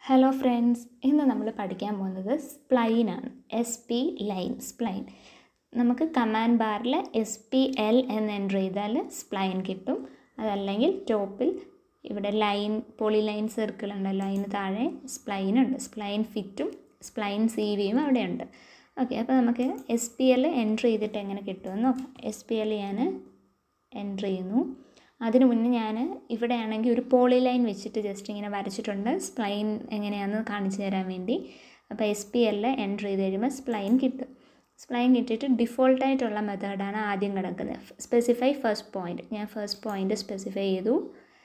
hello friends ഇന്ന് നമ്മൾ പഠിക്കാൻ പോകുന്നത് സ്പ്ലൈനാണ് എസ് പി ലൈൻ സ്പ്ലൈൻ നമുക്ക് കമാൻഡ് ബാറിൽ എസ് പി എൽ എന്ന് എൻ്റർ ചെയ്താൽ സ്പ്ലൈൻ കിട്ടും അതല്ലെങ്കിൽ ടോപ്പിൽ ഇവിടെ ലൈൻ പോളി ലൈൻ സർക്കിൾ ഉണ്ടല്ലോ അതിന് താഴെ സ്പ്ലൈൻ ഉണ്ട് സ്പ്ലൈൻ ഫിറ്റും സ്പ്ലൈൻ സി വിയും അവിടെയുണ്ട് ഓക്കെ അപ്പോൾ നമുക്ക് എസ് പി എൽ എൻ്റർ ചെയ്തിട്ട് എങ്ങനെ കിട്ടുമെന്ന് നോക്കാം എസ് പി എൽ ഞാൻ എൻ്റർ ചെയ്യുന്നു അതിന് മുന്നേ ഞാൻ ഇവിടെ ആണെങ്കിൽ ഒരു പോളി ലൈൻ വെച്ചിട്ട് ജസ്റ്റ് ഇങ്ങനെ വരച്ചിട്ടുണ്ട് സ്പ്ലൈൻ എങ്ങനെയാണെന്ന് കാണിച്ചു തരാൻ വേണ്ടി അപ്പോൾ എസ് പി എല്ലിൽ എൻ്റർ ചെയ്ത് കഴിയുമ്പോൾ സ്പ്ലൈൻ കിട്ടും സ്പ്ലൈൻ കിട്ടിയിട്ട് ഡിഫോൾട്ടായിട്ടുള്ള മെത്തേഡാണ് ആദ്യം കിടക്കുന്നത് സ്പെസിഫൈ ഫസ്റ്റ് പോയിൻ്റ് ഞാൻ ഫസ്റ്റ് പോയിൻ്റ് സ്പെസിഫൈ ചെയ്തു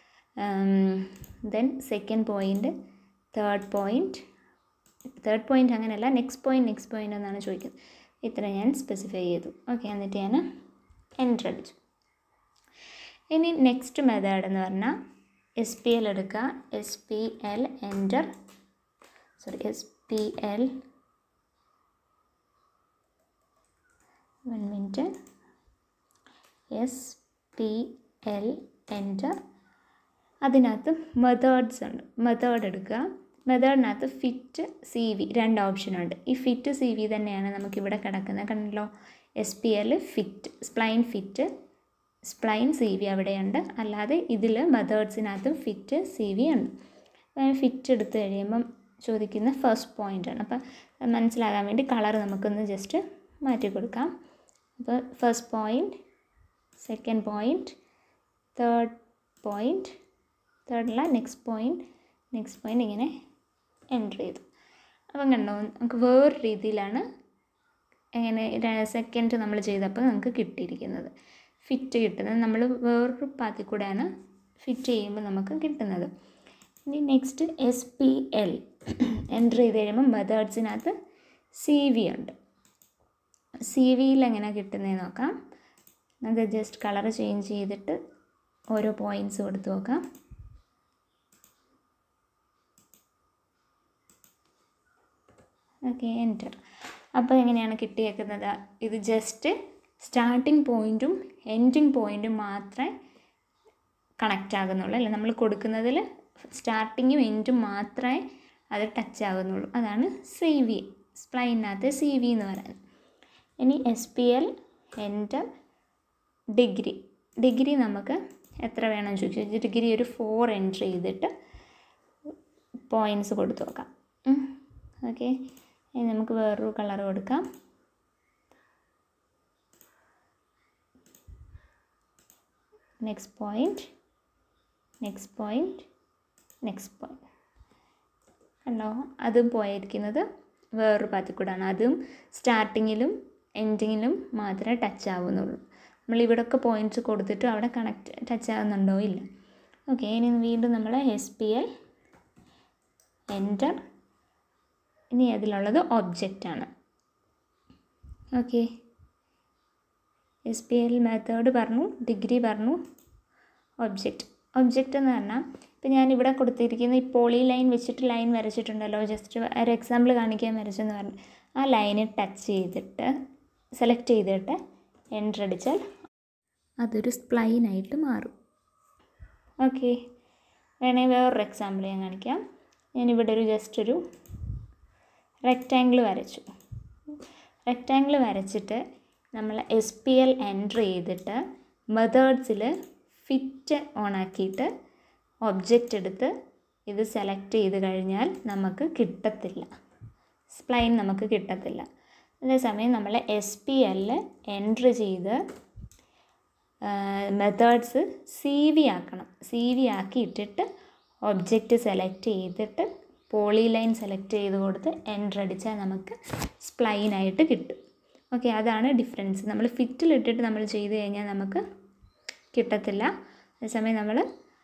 then second point third point third point അങ്ങനെയല്ല നെക്സ്റ്റ് പോയിൻ്റ് നെക്സ്റ്റ് പോയിൻ്റ് എന്നാണ് ചോദിക്കുന്നത് ഇത്ര ഞാൻ സ്പെസിഫൈ ചെയ്തു ഓക്കെ എന്നിട്ട് ഞാൻ എൻ്റർ അടിച്ചു ഇനി നെക്സ്റ്റ് മെത്തേഡ് എന്ന് പറഞ്ഞാൽ എസ് പി എൽ എടുക്കുക S P L enter sorry S P L one minute S P L enter അതിനകത്ത് മെത്തേഡ്സ് ഉണ്ട് മെത്തേഡ് എടുക്കുക മെത്തേഡിനകത്ത് ഫിറ്റ് സി വി രണ്ട് ഓപ്ഷൻ ഉണ്ട് ഈ ഫിറ്റ് സി വി തന്നെയാണ് നമുക്കിവിടെ കിടക്കുന്നത് കണ്ടല്ലോ S P L fit spline fit spline C V അവിടെയുണ്ട് അല്ലാതെ ഇതിൽ മെത്തേഡ്സിനകത്തും ഫിറ്റ് സി വി ഉണ്ട് ഫിറ്റ് എടുത്തു കഴിയുമ്പം ചോദിക്കുന്ന ഫസ്റ്റ് പോയിൻ്റാണ് അപ്പം മനസ്സിലാകാൻ വേണ്ടി കളർ നമുക്കൊന്ന് ജസ്റ്റ് മാറ്റി കൊടുക്കാം അപ്പോൾ first point second point third point തേർഡല്ല നെക്സ്റ്റ് പോയിൻ്റ് നെക്സ്റ്റ് പോയിൻ്റ് ഇങ്ങനെ എൻ്റർ ചെയ്തു അപ്പം കണ്ടോ നമുക്ക് വേറൊരു രീതിയിലാണ് എങ്ങനെ സെക്കൻഡ് നമ്മൾ ചെയ്തപ്പോൾ നമുക്ക് കിട്ടിയിരിക്കുന്നത് ഫിറ്റ് കിട്ടുന്നത് നമ്മൾ വേറൊരു പാത്തിൽ കൂടെയാണ് ഫിറ്റ് ചെയ്യുമ്പോൾ നമുക്ക് കിട്ടുന്നത് ഇനി next S P L enter ചെയ്ത് കഴിയുമ്പോൾ മെത്തേഡ്സിനകത്ത് സി വി ഉണ്ട് സി വിയിൽ എങ്ങനെ കിട്ടുന്നതെന്ന് നോക്കാം നമുക്ക് ജസ്റ്റ് കളർ ചേഞ്ച് ചെയ്തിട്ട് ഓരോ പോയിൻറ്റ്സ് കൊടുത്ത് നോക്കാം ഓക്കെ എൻറ്റർ അപ്പോൾ എങ്ങനെയാണ് കിട്ടിയേക്കുന്നത് ഇത് ജസ്റ്റ് സ്റ്റാർട്ടിംഗ് പോയിൻറ്റും എൻഡിങ് പോയിൻറ്റും മാത്രമേ കണക്റ്റ് ആകുന്നുള്ളൂ അല്ലേ നമ്മൾ കൊടുക്കുന്നതിൽ സ്റ്റാർട്ടിങ്ങും എൻഡും മാത്രമേ അത് ടച്ച് ആകുന്നുള്ളൂ അതാണ് സി വി സ്പ്ലൈനകത്ത് സി വി എന്ന് പറയുന്നത് ഇനി S P L enter degree degree നമുക്ക് എത്ര വേണം ചോദിച്ചു ഡിഗ്രി ഒരു ഫോർ എൻട്രി ചെയ്തിട്ട് പോയിൻറ്റ്സ് കൊടുത്തു നോക്കാം ഓക്കെ ഇനി നമുക്ക് വേറൊരു കളർ കൊടുക്കാം next point next point next point കണ്ടോ അതും പോയിരിക്കുന്നത് വേറൊരു പാത്തിൽ കൂടാണ് അതും സ്റ്റാർട്ടിങ്ങിലും എൻഡിങ്ങിലും മാത്രമേ ടച്ച് ആവുന്നുള്ളൂ നമ്മൾ ഇവിടെയൊക്കെ പോയിൻറ്റ്സ് കൊടുത്തിട്ട് അവിടെ കണക്റ്റ് ടച്ച് ആകുന്നുണ്ടോ ഇല്ല ഓക്കെ ഇനി വീണ്ടും നമ്മൾ എസ് പി എൽ എൻ്റർ ഇനി അതിലുള്ളത് ഒബ്ജക്റ്റാണ് okay S P L method പറഞ്ഞു ഡിഗ്രി പറഞ്ഞു ഒബ്ജക്റ്റ് ഒബ്ജക്റ്റ് എന്ന് പറഞ്ഞാൽ ഇപ്പം ഞാൻ ഇവിടെ കൊടുത്തിരിക്കുന്ന ഈ പോളി ലൈൻ വെച്ചിട്ട് ലൈൻ വരച്ചിട്ടുണ്ടല്ലോ ജസ്റ്റ് ഒരു എക്സാമ്പിൾ കാണിക്കാൻ വരച്ചെന്ന് പറഞ്ഞു ആ ലൈന് ടച്ച് ചെയ്തിട്ട് സെലക്ട് ചെയ്തിട്ട് എൻ്റർ അടിച്ചാൽ അതൊരു സ്പ്ലൈനായിട്ട് മാറും ഓക്കെ വേണേൽ വേറൊരു എക്സാമ്പിൾ ഞാൻ കാണിക്കാം ഞാനിവിടെ ഒരു ജസ്റ്റ് ഒരു റെക്റ്റാങ്കിൾ വരച്ചു റെക്റ്റാങ്കിൾ വരച്ചിട്ട് നമ്മൾ എസ് പി എൽ എൻ്റർ ചെയ്തിട്ട് മെത്തേഡ്സിൽ ഫിറ്റ് ഓണാക്കിയിട്ട് ഒബ്ജക്റ്റ് എടുത്ത് ഇത് സെലക്ട് ചെയ്ത് കഴിഞ്ഞാൽ നമുക്ക് കിട്ടത്തില്ല സ്പ്ലൈൻ നമുക്ക് കിട്ടത്തില്ല അതേസമയം നമ്മൾ എസ് പി എല്ലിൽ എൻ്റർ ചെയ്ത് മെത്തേഡ്സ് സി വി ആക്കണം സി വി ആക്കി ഇട്ടിട്ട് ഒബ്ജക്റ്റ് സെലക്ട് ചെയ്തിട്ട് പോളി ലൈൻ സെലക്ട് ചെയ്ത് കൊടുത്ത് എൻ്റർ അടിച്ചാൽ നമുക്ക് സ്പ്ലൈനായിട്ട് കിട്ടും ഓക്കെ അതാണ് ഡിഫറൻസ് നമ്മൾ ഫിറ്റിലിട്ടിട്ട് നമ്മൾ ചെയ്ത് കഴിഞ്ഞാൽ നമുക്ക് കിട്ടത്തില്ല അതേസമയം നമ്മൾ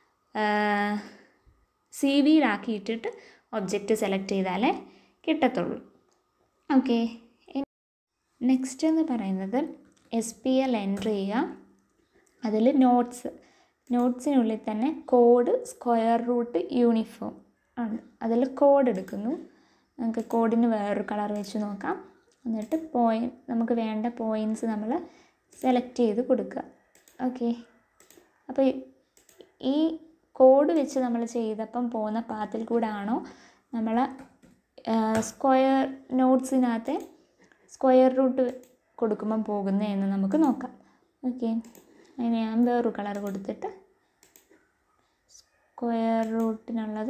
സി വിയിലാക്കി ഇട്ടിട്ട് ഒബ്ജക്റ്റ് സെലക്ട് ചെയ്താലേ കിട്ടത്തുള്ളൂ ഓക്കെ നെക്സ്റ്റ് എന്ന് പറയുന്നത് എസ് പി എൽ എൻ്റർ ചെയ്യുക അതിൽ നോട്ട്സ് നോട്ട്സിനുള്ളിൽ തന്നെ കോഡ് സ്ക്വയർ റൂട്ട് യൂണിഫോം ആണ് അതിൽ കോഡ് എടുക്കുന്നു നമുക്ക് കോഡിന് വേറൊരു കളർ വെച്ച് നോക്കാം എന്നിട്ട് പോയിൻ നമുക്ക് വേണ്ട പോയിൻറ്റ്സ് നമ്മൾ സെലക്ട് ചെയ്ത് കൊടുക്കുക ഓക്കെ അപ്പോൾ ഈ കോഡ് വെച്ച് നമ്മൾ ചെയ്തപ്പം പോകുന്ന പാത്തിൽ കൂടെ ആണോ നമ്മൾ സ്ക്വയർ നോട്ട്സിനകത്തെ സ്ക്വയർ റൂട്ട് കൊടുക്കുമ്പം പോകുന്നതെന്ന് നമുക്ക് നോക്കാം ഓക്കെ അതിന് ഞാൻ വേറൊരു കളർ കൊടുത്തിട്ട് സ്ക്വയർ റൂട്ടിനുള്ളത്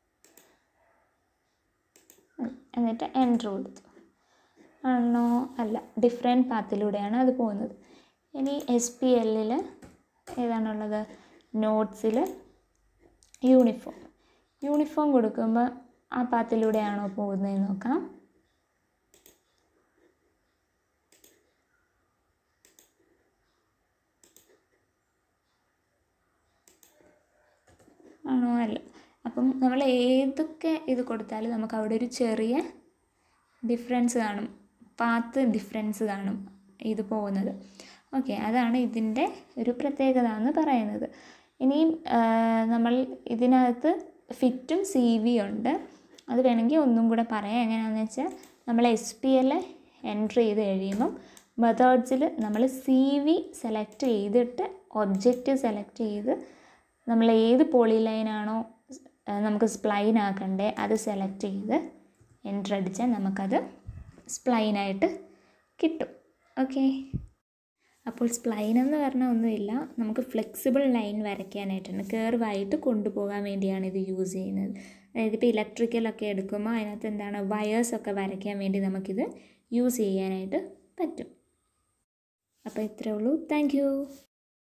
എന്നിട്ട് എൻട്രി കൊടുത്തു ആണോ അല്ല ഡിഫറെൻറ്റ് പാത്തിലൂടെയാണ് അത് പോകുന്നത് ഇനി എസ് പി എല്ലിൽ ഏതാണുള്ളത് നോട്ട്സിൽ യൂണിഫോം യൂണിഫോം കൊടുക്കുമ്പോൾ ആ പാത്തിലൂടെയാണോ പോകുന്നതെന്ന് നോക്കാം ആണോ അല്ല അപ്പം നമ്മൾ ഏതൊക്കെ ഇത് കൊടുത്താലും നമുക്ക് അവിടെ ഒരു ചെറിയ ഡിഫറൻസ് കാണും പാത്ത് ഡിഫറൻസ് കാണും ഇത് പോകുന്നത് ഓക്കെ അതാണ് ഇതിൻ്റെ ഒരു പ്രത്യേകത എന്ന് പറയുന്നത് ഇനിയും നമ്മൾ ഇതിനകത്ത് ഫിറ്റും സി വി ഉണ്ട് അത് വേണമെങ്കിൽ ഒന്നും കൂടെ പറയാം എങ്ങനെയാണെന്ന് വെച്ചാൽ നമ്മൾ എസ് പി എൽ എൻട്രി ചെയ്ത് കഴിയുമ്പം മെത്തേഡ്സിൽ നമ്മൾ സി വി സെലക്ട് ചെയ്തിട്ട് ഒബ്ജക്റ്റ് സെലക്ട് ചെയ്ത് നമ്മൾ ഏത് പോളി ലൈനാണോ നമുക്ക് സ്പ്ലൈൻ ആക്കണ്ടേ അത് സെലക്ട് ചെയ്ത് എൻ്റർ അടിച്ചാൽ നമുക്കത് സ്പ്ലൈനായിട്ട് കിട്ടും ഓക്കെ അപ്പോൾ സ്പ്ലൈൻ എന്ന് പറഞ്ഞാൽ ഒന്നുമില്ല നമുക്ക് ഫ്ലെക്സിബിൾ ലൈൻ വരയ്ക്കാനായിട്ടാണ് കേർവായിട്ട് കൊണ്ടുപോകാൻ വേണ്ടിയാണ് ഇത് യൂസ് ചെയ്യുന്നത് അതായത് ഇപ്പോൾ ഇലക്ട്രിക്കലൊക്കെ എടുക്കുമ്പോൾ അതിനകത്ത് എന്താണ് വയേഴ്സൊക്കെ വരയ്ക്കാൻ വേണ്ടി നമുക്കിത് യൂസ് ചെയ്യാനായിട്ട് പറ്റും അപ്പോൾ ഇത്രയേ ഉള്ളൂ താങ്ക്